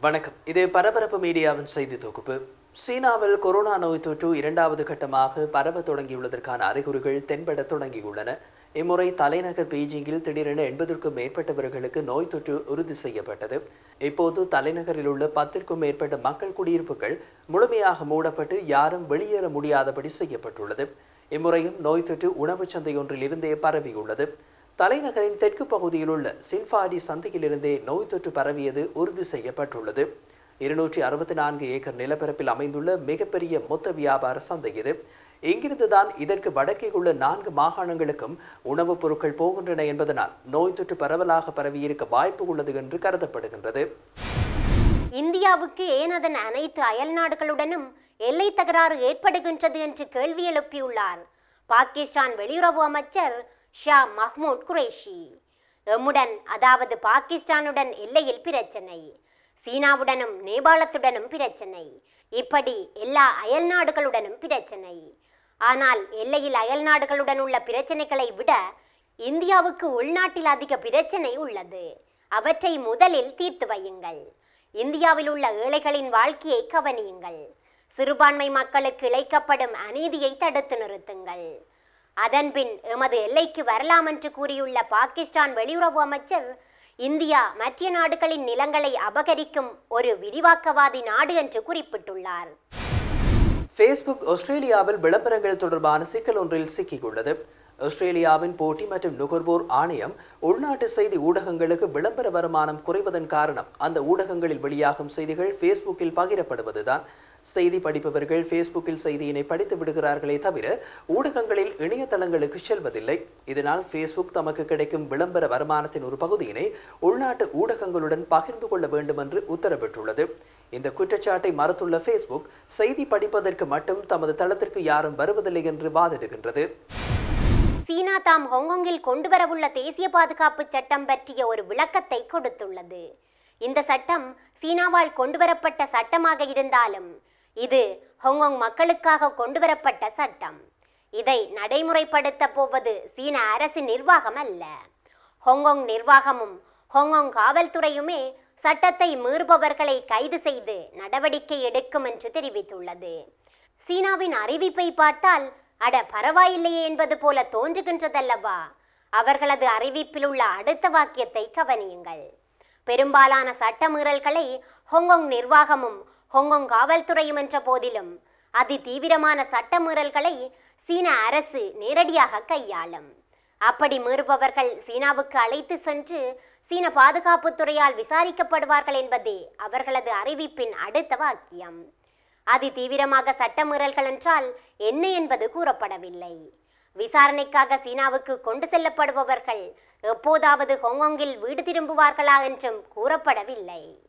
வணக்கம் இது பரபரப்பு மீடியாவின் செய்தி தொகுப்பு சீனாவில் கொரோனா நோய் தொற்று இரண்டாவது கட்டமாக பரவ தொடங்கியுள்ளதற்கான அறிகுறிகள் தென்பட தொடங்கியுள்ளன இம்முறை தலைநகர் பீஜிங்கில் திடீரென எண்பதற்கும் மேற்பட்டவர்களுக்கு நோய் தொற்று உறுதி செய்யப்பட்டது இப்போது தலைநகரில் உள்ள பத்திற்கும் மேற்பட்ட மக்கள் குடியிருப்புகள் முழுமையாக மூடப்பட்டு யாரும் வெளியேற முடியாதபடி செய்யப்பட்டுள்ளது இம்முறையும் நோய் தொற்று உணவுச் சந்தையொன்றில் இருந்தே பரவியுள்ளது தலைநகரின் தெற்கு பகுதியில் உள்ள சின்ஃபாடி சந்தையிலிருந்தே நோய் தொற்று பரவியது உறுதி செய்யப்பட்டுள்ளது இருநூற்றி அறுபத்தி நான்கு ஏக்கர் நிலப்பரப்பில் அமைந்துள்ள மிகப்பெரிய மொத்த வியாபார சந்தை இது இங்கிருந்துதான் இதற்கு வடக்கே உள்ள நான்கு மாகாணங்களுக்கும் உணவுப் பொருட்கள் போகின்றன என்பதனால் நோய் தொற்று பரவலாக பரவியிருக்க வாய்ப்பு உள்ளது என்று கருதப்படுகின்றது இந்தியாவுக்கு ஏன் அதன் அனைத்து அயல் நாடுகளுடனும் எல்லை தகராறு ஏற்படுகின்றது என்று கேள்வி எழுப்பியுள்ளார் பாகிஸ்தான் வெளியுறவு அமைச்சர் ஷா மஹ்மூத் குரேஷி எம்முடன் அதாவது பாகிஸ்தானுடன் எல்லையில் பிரச்சனை சீனாவுடனும் நேபாளத்துடனும் பிரச்சனை இப்படி எல்லா அயல் நாடுகளுடனும் பிரச்சனை ஆனால் எல்லையில் அயல் நாடுகளுடன் உள்ள பிரச்சனைகளை விட இந்தியாவுக்கு உள்நாட்டில் அதிக பிரச்சனை உள்ளது அவற்றை முதலில் தீர்த்து வையுங்கள் இந்தியாவில் உள்ள ஏழைகளின் வாழ்க்கையை கவனியுங்கள் சிறுபான்மை மக்களுக்கு இழைக்கப்படும் அநீதியை தடுத்து நிறுத்துங்கள் அதன்பின் எமது எல்லைக்கு வரலாம் என்று கூறியுள்ள பாகிஸ்தான் வெளியுறவு அமைச்சர் இந்தியா மற்ற நாடுகளின் நிலங்களை அபகரிக்கும் ஒரு விரிவாக்கவாதி நாடு என்று குறிப்பிட்டுள்ளார் ஃபேஸ்புக் ஆஸ்திரேலியாவில் விளம்பரங்கள் தொடர்பான சிக்கல் ஒன்றில் சிக்கியுள்ளது ஆஸ்திரேலியாவின் போட்டி மற்றும் நுகர்வோர் ஆணையம் உள்நாட்டு செய்தி ஊடகங்களுக்கு விளம்பர வருமானம் குறைவதன் காரணம் அந்த ஊடகங்களில் வெளியாகும் செய்திகள் ஃபேஸ்புக்கில் பகிரப்படுவதுதான் செய்தி படிப்பவர்கள் ஃபேஸ்புக்கில் செய்தியினை படித்து விடுகிறார்களே தவிர ஊடகங்களில் இணையதளங்களுக்கு செல்வதில்லை இதனால் ஃபேஸ்புக் தமக்கு கிடைக்கும் விளம்பர வருமானத்தின் ஒரு பகுதியினை உள்நாட்டு ஊடகங்களுடன் பகிர்ந்து கொள்ள வேண்டும் என்று உத்தரவிட்டுள்ளது இந்த குற்றச்சாட்டை மறுத்துள்ள ஃபேஸ்புக் செய்தி படிப்பதற்கு மட்டும் தமது தளத்திற்கு யாரும் வருவதில்லை என்று வாதிடுகின்றது சீனா தாம் ஹாங்காங்கில் கொண்டு வரவுள்ள தேசிய பாதுகாப்பு சட்டம் பற்றிய ஒரு விளக்கத்தை கொடுத்துள்ளது இந்த சட்டம் சீனாவால் கொண்டுவரப்பட்ட சட்டமாக இருந்தாலும் இது ஹாங்காங் மக்களுக்காக கொண்டுவரப்பட்ட சட்டம் இதை நடைமுறைப்படுத்த போவது சீன அரசின் நிர்வாகம் அல்ல ஹாங்காங் நிர்வாகமும் ஹாங்காங் காவல்துறையுமே சட்டத்தை மீறுபவர்களை கைது செய்து நடவடிக்கை எடுக்கும் என்று தெரிவித்துள்ளது சீனாவின் அறிவிப்பை பார்த்தால் அட பரவாயில்லையே என்பது போல தோன்றுகின்றதல்லவா அவர்களது அறிவிப்பில் உள்ள அடுத்த வாக்கியத்தை கவனியுங்கள் பெரும்பாலான சட்ட மீறல்களை ஹாங்காங் நிர்வாகமும் ஹாங்காங் காவல்துறையும் என்ற போதிலும் அதி தீவிரமான சட்ட மீறல்களை சீன அரசு நேரடியாக கையாளும் அப்படி மீறுபவர்கள் சீனாவுக்கு அழைத்து சென்று சீன பாதுகாப்புத் துறையால் விசாரிக்கப்படுவார்கள் என்பதே அவர்களது அறிவிப்பின் அடுத்த வாக்கியம் அதி தீவிரமாக சட்ட மீறல்கள் என்றால் என்ன என்பது கூறப்படவில்லை விசாரணைக்காக சீனாவுக்கு கொண்டு செல்லப்படுபவர்கள் எப்போதாவது ஹாங்காங்கில் வீடு திரும்புவார்களா என்றும் கூறப்படவில்லை